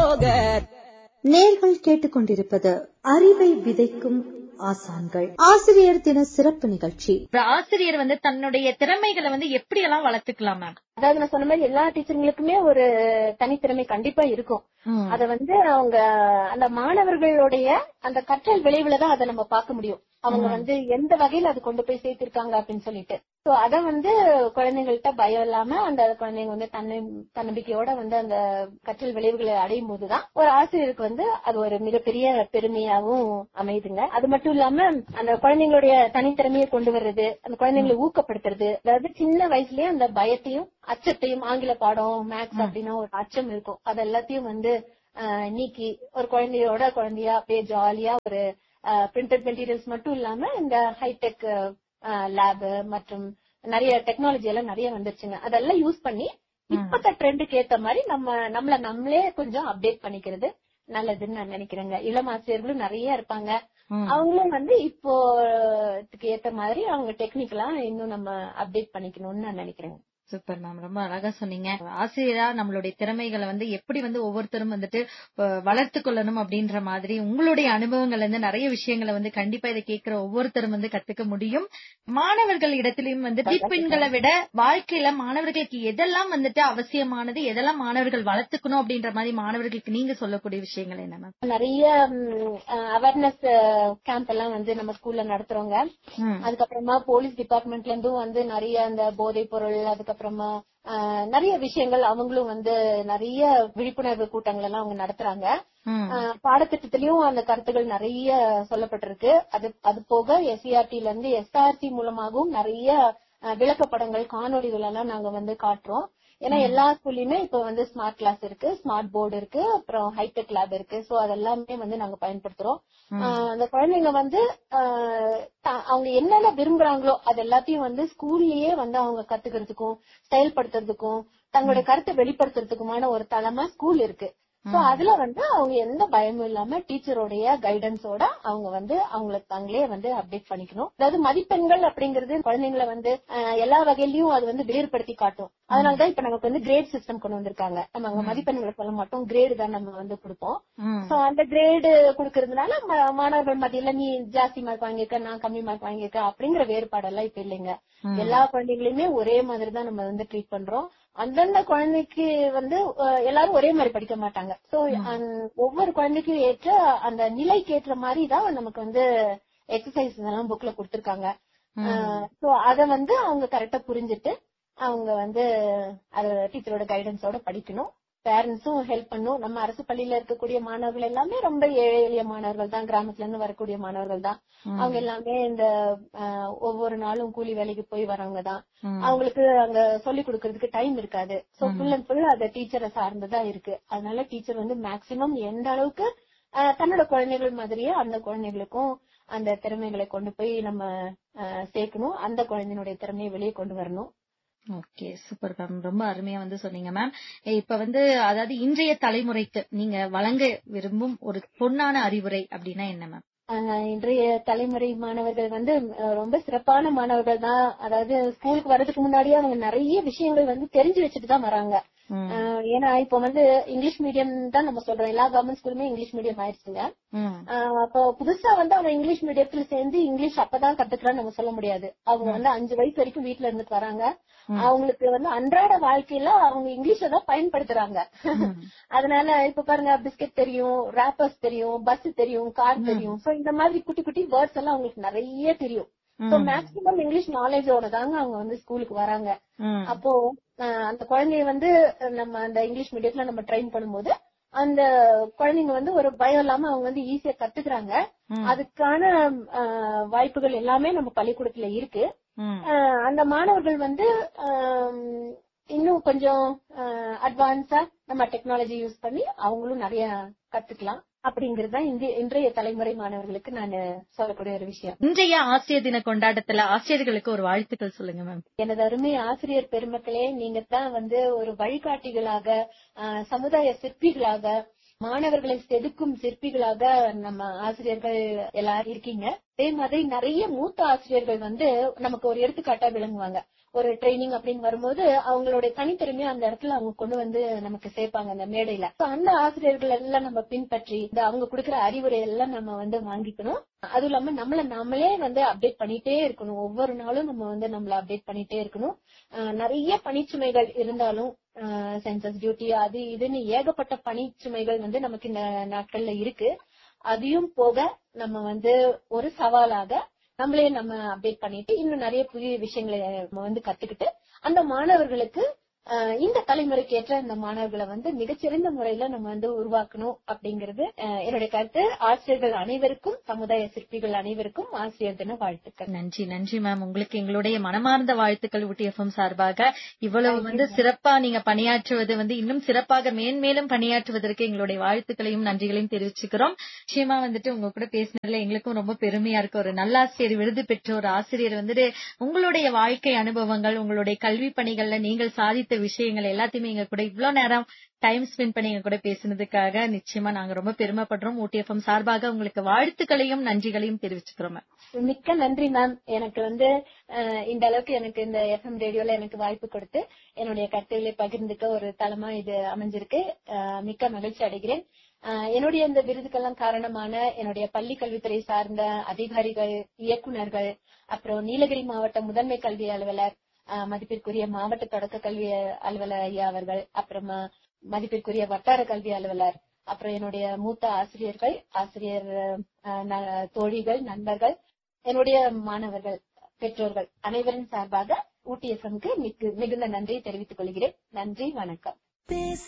ஜோகர் நேர்கள் கேட்டுக்கொண்டிருப்பது அறிவை விதைக்கும் ஆசான்கள் ஆசிரியர் தின சிறப்பு நிகழ்ச்சி ஒரு ஆசிரியர் வந்து தன்னுடைய திறமைகளை வந்து எப்படி எல்லாம் வளர்த்துக்கலாம் மேம் அதாவது நான் சொன்ன மாதிரி எல்லா டீச்சருங்களுக்குமே ஒரு தனித்திறமை கண்டிப்பா இருக்கும் அத வந்து அவங்க அந்த மாணவர்களுடைய அந்த கற்றல் விளைவுல தான் அதை நம்ம பார்க்க முடியும் அவங்க வந்து எந்த வகையில அது கொண்டு போய் சேர்த்திருக்காங்க அப்படின்னு சொல்லிட்டு சோ அத வந்து குழந்தைங்கள்ட்ட பயம் இல்லாம அந்த குழந்தைங்க வந்து தன்னை தன்னம்பிக்கையோட வந்து அந்த கற்றல் விளைவுகளை அடையும் போதுதான் ஒரு ஆசிரியருக்கு வந்து அது ஒரு மிகப்பெரிய பெருமையாவும் அமையுதுங்க அது மட்டும் இல்லாம அந்த குழந்தைங்களுடைய தனித்திறமையை கொண்டு வர்றது அந்த குழந்தைங்களை ஊக்கப்படுத்துறது அதாவது சின்ன வயசுலயே அந்த பயத்தையும் அச்சத்தையும் ஆங்கில பாடம் மேக்ஸ் அப்படின்னா ஒரு அச்சம் இருக்கும் அது எல்லாத்தையும் வந்து ஆஹ் நீக்கி ஒரு குழந்தையோட குழந்தையா அப்படியே ஜாலியா ஒரு பிரிண்டட் மெட்டீரியல்ஸ் மட்டும் இல்லாம இந்த ஹைடெக் லேப் மற்றும் நிறைய டெக்னாலஜி எல்லாம் நிறைய வந்துருச்சுங்க அதெல்லாம் யூஸ் பண்ணி இப்பத்த ட்ரெண்டுக்கு ஏத்த மாதிரி நம்ம நம்மள நம்மளே கொஞ்சம் அப்டேட் பண்ணிக்கிறது நல்லதுன்னு நான் நினைக்கிறேங்க இளம் ஆசிரியர்களும் நிறைய இருப்பாங்க அவங்களும் வந்து இப்போ ஏத்த மாதிரி அவங்க டெக்னிக்கலா இன்னும் நம்ம அப்டேட் பண்ணிக்கணும்னு நான் நினைக்கிறேங்க சூப்பர் மேம் ரொம்ப அழகா சொன்னீங்க ஆசிரியரா நம்மளுடைய திறமைகளை வந்து எப்படி வந்து ஒவ்வொருத்தரும் வந்துட்டு வளர்த்து கொள்ளணும் அப்படின்ற மாதிரி உங்களுடைய அனுபவங்கள்ல இருந்து நிறைய விஷயங்களை வந்து கண்டிப்பா இதை கேட்கிற ஒவ்வொருத்தரும் வந்து கத்துக்க முடியும் மாணவர்கள் இடத்திலயும் வந்து பெண்களை விட வாழ்க்கையில மாணவர்களுக்கு எதெல்லாம் வந்துட்டு அவசியமானது எதெல்லாம் மாணவர்கள் வளர்த்துக்கணும் அப்படின்ற மாதிரி மாணவர்களுக்கு நீங்க சொல்லக்கூடிய விஷயங்கள் என்ன மேம் நிறைய அவேர்னஸ் கேம்ப் எல்லாம் வந்து நம்ம ஸ்கூல்ல நடத்துறோங்க அதுக்கப்புறமா போலீஸ் டிபார்ட்மெண்ட்ல இருந்தும் வந்து நிறைய அந்த போதைப் பொருள் அதுக்கப்புறமா நிறைய விஷயங்கள் அவங்களும் வந்து நிறைய விழிப்புணர்வு கூட்டங்கள் எல்லாம் அவங்க நடத்துறாங்க பாடத்திட்டத்திலயும் அந்த கருத்துகள் நிறைய சொல்லப்பட்டிருக்கு அது அது போக எஸ்சிஆர்டில இருந்து எஸ்ஆர்டி மூலமாகவும் நிறைய விளக்கப்படங்கள் காணொலிகள் எல்லாம் நாங்க வந்து காட்டுறோம் ஏன்னா எல்லா ஸ்கூல்லயுமே இப்ப வந்து ஸ்மார்ட் கிளாஸ் இருக்கு ஸ்மார்ட் போர்டு இருக்கு அப்புறம் ஹைடெக் லேப் இருக்கு சோ அதெல்லாமே வந்து நாங்க பயன்படுத்துறோம் அந்த குழந்தைங்க வந்து அவங்க என்னென்ன விரும்புறாங்களோ அது எல்லாத்தையும் வந்து ஸ்கூல்லயே வந்து அவங்க கத்துக்கிறதுக்கும் செயல்படுத்துறதுக்கும் தங்களுடைய கருத்தை வெளிப்படுத்துறதுக்குமான ஒரு தளமா ஸ்கூல் இருக்கு சோ அதுல வந்து அவங்க எந்த பயமும் இல்லாம டீச்சரோடைய கைடன்ஸோட அவங்க வந்து அவங்களுக்கு தாங்களே வந்து அப்டேட் பண்ணிக்கணும் அதாவது மதிப்பெண்கள் அப்படிங்கறது குழந்தைங்களை வந்து எல்லா வகையிலயும் அது வந்து வேறுபடுத்தி காட்டும் அதனாலதான் இப்ப நமக்கு வந்து கிரேட் சிஸ்டம் கொண்டு வந்திருக்காங்க நம்ம அங்க மதிப்பெண்களை சொல்ல மாட்டோம் கிரேடு தான் நம்ம வந்து கொடுப்போம் சோ அந்த கிரேடு கொடுக்கறதுனால மாணவர்கள் மத்தியில நீ ஜாஸ்தி மார்க் வாங்கியிருக்க நான் கம்மி மார்க் வாங்கியிருக்க அப்படிங்கிற வேறுபாடெல்லாம் இப்ப இல்லைங்க எல்லா குழந்தைகளையுமே ஒரே மாதிரி தான் நம்ம வந்து ட்ரீட் பண்றோம் அந்தந்த குழந்தைக்கு வந்து எல்லாரும் ஒரே மாதிரி படிக்க மாட்டாங்க சோ ஒவ்வொரு குழந்தைக்கும் ஏற்ற அந்த நிலைக்கு ஏற்ற மாதிரி தான் நமக்கு வந்து எக்ஸசைஸ் எல்லாம் புக்ல கொடுத்திருக்காங்க சோ அத வந்து அவங்க கரெக்டா புரிஞ்சுட்டு அவங்க வந்து அத டீச்சரோட கைடன்ஸோட படிக்கணும் பேரண்ட்ஸும் ஹெல்ப் பண்ணும் நம்ம அரசு பள்ளியில இருக்கக்கூடிய மாணவர்கள் எல்லாமே ரொம்ப ஏழை எளிய மாணவர்கள் தான் கிராமத்துல இருந்து வரக்கூடிய மாணவர்கள் தான் அவங்க எல்லாமே இந்த ஒவ்வொரு நாளும் கூலி வேலைக்கு போய் வரவங்க தான் அவங்களுக்கு அங்க சொல்லி கொடுக்கறதுக்கு டைம் இருக்காது சோ ஃபுல் அண்ட் ஃபுல் அது டீச்சரை சார்ந்துதான் இருக்கு அதனால டீச்சர் வந்து மேக்சிமம் எந்த அளவுக்கு தன்னோட குழந்தைகள் மாதிரியே அந்த குழந்தைகளுக்கும் அந்த திறமைகளை கொண்டு போய் நம்ம சேர்க்கணும் அந்த குழந்தையினுடைய திறமையை வெளியே கொண்டு வரணும் ஓகே சூப்பர் மேம் ரொம்ப அருமையா வந்து சொன்னீங்க மேம் இப்ப வந்து அதாவது இன்றைய தலைமுறைக்கு நீங்க வழங்க விரும்பும் ஒரு பொன்னான அறிவுரை அப்படின்னா என்ன மேம் இன்றைய தலைமுறை மாணவர்கள் வந்து ரொம்ப சிறப்பான மாணவர்கள் தான் அதாவது ஸ்கூலுக்கு வர்றதுக்கு முன்னாடியே அவங்க நிறைய விஷயங்கள் வந்து தெரிஞ்சு வச்சுட்டு தான் வராங்க ஏன்னா இப்ப வந்து இங்கிலீஷ் மீடியம் தான் நம்ம சொல்றோம் எல்லா கவர்மெண்ட் ஸ்கூலுமே இங்கிலீஷ் மீடியம் ஆயிடுச்சுங்க அப்போ புதுசா வந்து அவங்க இங்கிலீஷ் மீடியத்துல சேர்ந்து இங்கிலீஷ் அப்பதான் கத்துக்கிறான்னு நம்ம சொல்ல முடியாது அவங்க வந்து அஞ்சு வயசு வரைக்கும் வீட்டுல இருந்துட்டு வராங்க அவங்களுக்கு வந்து அன்றாட வாழ்க்கையில அவங்க இங்கிலீஷ தான் பயன்படுத்துறாங்க அதனால இப்ப பாருங்க பிஸ்கெட் தெரியும் ரேப்பர்ஸ் தெரியும் பஸ் தெரியும் கார் தெரியும் சோ இந்த மாதிரி குட்டி குட்டி வேர்ட்ஸ் எல்லாம் அவங்களுக்கு நிறைய தெரியும் சோ மேக்சிமம் இங்கிலீஷ் நாலேஜோட தாங்க அவங்க வந்து ஸ்கூலுக்கு வராங்க அப்போ அந்த குழந்தைய வந்து நம்ம அந்த இங்கிலீஷ் மீடியத்துல நம்ம ட்ரெயின் பண்ணும்போது அந்த குழந்தைங்க வந்து ஒரு பயம் இல்லாம அவங்க வந்து ஈஸியா கத்துக்கிறாங்க அதுக்கான வாய்ப்புகள் எல்லாமே நம்ம பள்ளிக்கூடத்துல இருக்கு அந்த மாணவர்கள் வந்து இன்னும் கொஞ்சம் அட்வான்ஸா நம்ம டெக்னாலஜி யூஸ் பண்ணி அவங்களும் நிறைய கத்துக்கலாம் அப்படிங்கறது தான் இன்றைய தலைமுறை மாணவர்களுக்கு நான் சொல்லக்கூடிய ஒரு விஷயம் இன்றைய ஆசிரியர் தின கொண்டாட்டத்துல ஆசிரியர்களுக்கு ஒரு வாழ்த்துக்கள் சொல்லுங்க மேம் எனது அருமை ஆசிரியர் பெருமக்களே நீங்க தான் வந்து ஒரு வழிகாட்டிகளாக சமுதாய சிற்பிகளாக மாணவர்களை செதுக்கும் சிற்பிகளாக நம்ம ஆசிரியர்கள் எல்லாரும் இருக்கீங்க அதே மாதிரி நிறைய மூத்த ஆசிரியர்கள் வந்து நமக்கு ஒரு எடுத்துக்காட்டா விளங்குவாங்க ஒரு ட்ரைனிங் அப்படின்னு வரும்போது அவங்களுடைய தனித்திறமையை அந்த இடத்துல அவங்க கொண்டு வந்து நமக்கு சேர்ப்பாங்க அந்த மேடையில So, அந்த ஆசிரியர்கள் எல்லாம் நம்ம பின்பற்றி இந்த அவங்க கொடுக்கிற அறிவுரை எல்லாம் நம்ம வந்து வாங்கிக்கணும் அதுவும் இல்லாம நம்மள நாமளே வந்து அப்டேட் பண்ணிட்டே இருக்கணும் ஒவ்வொரு நாளும் நம்ம வந்து நம்மள அப்டேட் பண்ணிட்டே இருக்கணும் அஹ் நிறைய பணிச்சுமைகள் இருந்தாலும் சென்சஸ் டியூட்டி அது இதுன்னு ஏகப்பட்ட பணிச்சுமைகள் வந்து நமக்கு இந்த நாட்கள்ல இருக்கு அதையும் போக நம்ம வந்து ஒரு சவாலாக நம்மளே நம்ம அப்டேட் பண்ணிட்டு இன்னும் நிறைய புதிய விஷயங்களை நம்ம வந்து கத்துக்கிட்டு அந்த மாணவர்களுக்கு அஹ், இந்த தலைமுறைக்கு ஏற்ற அந்த மாணவர்களை வந்து மிகச்சிறந்த முறையில நம்ம வந்து உருவாக்கணும் அப்படிங்கிறது அஹ், என்னுடைய கருத்து ஆசிரியர்கள் அனைவருக்கும் சமுதாய சிற்பிகள் அனைவருக்கும் ஆசிரியர் தின வாழ்த்துக்கள் நன்றி நன்றி மேம் உங்களுக்கு எங்களுடைய மனமார்ந்த வாழ்த்துக்கள் ஊட்டி எஃப்எம் சார்பாக இவ்வளவு வந்து சிறப்பா நீங்க பணியாற்றுவது வந்து இன்னும் சிறப்பாக மேன்மேலும் பணியாற்றுவதற்கு எங்களுடைய வாழ்த்துக்களையும் நன்றிகளையும் தெரிவிச்சுக்கிறோம் நிச்சயமா வந்துட்டு உங்க கூட பேசினதுல எங்களுக்கும் ரொம்ப பெருமையா இருக்கு ஒரு நல்லாசிரியர் விருது பெற்ற ஒரு ஆசிரியர் வந்துட்டு உங்களுடைய வாழ்க்கை அனுபவங்கள் உங்களுடைய கல்வி பணிகள்ல நீங்கள் சாதித்த விஷயங்கள் எல்லாத்தையுமே எங்க கூட இவ்வளவு நேரம் டைம் ஸ்பெண்ட் பண்ணி எங்க கூட பேசினதுக்காக நிச்சயமா நாங்க ரொம்ப பெருமைப்படுறோம் ஊட்டி எஃப்எம் சார்பாக உங்களுக்கு வாழ்த்துக்களையும் நன்றிகளையும் தெரிவிச்சுக்கிறோம் மேம் மிக்க நன்றி மேம் எனக்கு வந்து அஹ், இந்த அளவுக்கு எனக்கு இந்த எஃப்எம் ரேடியோல எனக்கு வாய்ப்பு கொடுத்து என்னுடைய கருத்துக்களை பகிர்ந்துக்க ஒரு தளமா இது அமைஞ்சிருக்கு அஹ், மிக்க மகிழ்ச்சி அடைகிறேன் அஹ், என்னுடைய இந்த விருதுக்கெல்லாம் காரணமான என்னுடைய பள்ளி கல்வித்துறை சார்ந்த அதிகாரிகள் இயக்குனர்கள் அப்புறம் நீலகிரி மாவட்ட முதன்மை கல்வி அலுவலர் அஹ், மதிப்பிற்குரிய மாவட்ட தொடக்க கல்வி அலுவலர் ஐயா அவர்கள் அப்புறமா மதிப்பிற்குரிய வட்டார கல்வி அலுவலர் அப்புறம் என்னுடைய மூத்த ஆசிரியர்கள் ஆசிரியர் அஹ், ந- தோழிகள் நண்பர்கள் என்னுடைய மாணவர்கள் பெற்றோர்கள் அனைவரின் சார்பாக ஊட்டி எஃப்எம்க்கு மிகுந்த நன்றியை தெரிவித்துக் கொள்கிறேன் நன்றி வணக்கம்